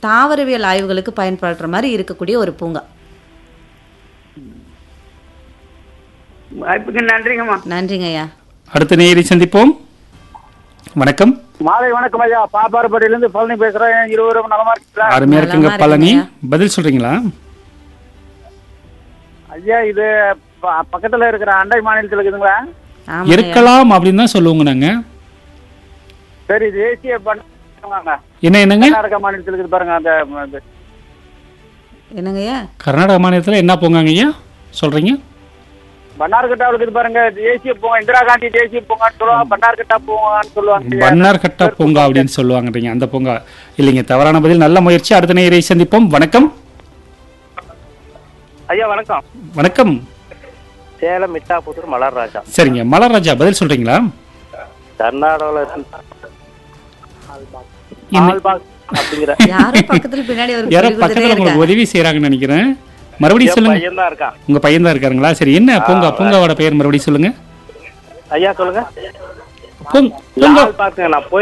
தாவரவியல் ஆய்வுகளுக்கு பயன்படுற மாதிரி இருக்கக்கூடிய ஒரு பூங்கா வாய்ப்புக்கு நன்றிங்கம்மா நன்றிங்க ஐயா அடுத்த நேயரை சந்திப்போம் வணக்கம் மாலை வணக்கம் ஐயா பாப்பாரப்பட்டியில இருந்து பழனி பேசுறேன் இருவரும் நலமா இருக்கீங்களா அருமையா இருக்குங்க நலமா பழனி இருக்குங்கய்யா. பதில் சொல்றீங்களா ஐயா இது ப- பக்கத்துல இருக்கிற அண்டை மாநிலத்தில் இருக்குதுங்களா ஆமாங்க ஐயா. இருக்கலாம் அப்படின்னு தான் சொல்லுவோங்க நாங்க சரி தேசிய பண்ண என்ன என்னங்க கர்நாடகா மாநிலத்தில் இருக்குது பாருங்க அந்த அந்த என்னங்க ஐயா கர்நாடக மாநிலத்தில் என்ன பூங்காங்க ஐயா சொல்றீங்க பன்னார்கட்டா இருக்குது பாருங்க தேசிய பூங்கா இந்திரா காந்தி தேசிய பூங்கான்னு சொல்லுவாங்க பன்னார்கட்டா பூங்கான்னு சொல்லுவாங்க ஐயா. பன்னார் கட்டா பூங்கா அப்படின்னு சொல்லுவாங்கன்றீங்க அந்த பூங்கா இல்லைங்க தவறான பதில் நல்ல முயற்சி அடுத்த நேயரை சந்திப்போம் வணக்கம் ஐயா வணக்கம் வணக்கம் சேலம் மிட்டாபுத்தூர் மலர் ராஜா சரிங்க மலர்ராஜா பதில் சொல்றீங்களா கர்நாடகாவில் இன்ன- ஆல்பாக் அப்படிங்கிற யாரோ பக்கத்துல பின்னாடி ஒரு யாரோ குரல் கொடுத்துட்டே பக்கத்துல உங்களுக்கு இருக்கா உதவி செய்யறாங்கன்னு நினைக்கிறேன் மறுபடியும் சொல்லுங்க பையன் தான் இருக்கான் உங்க பையன் தான் இருக்காருங்களா சரி என்ன பூங்கா பூங்காவோட பெயர் மறுபடியும் சொல்லுங்க ஐயா சொல்லுங்க பூங்- பூங்கா ஆல்பாக்குங்க நான் போய்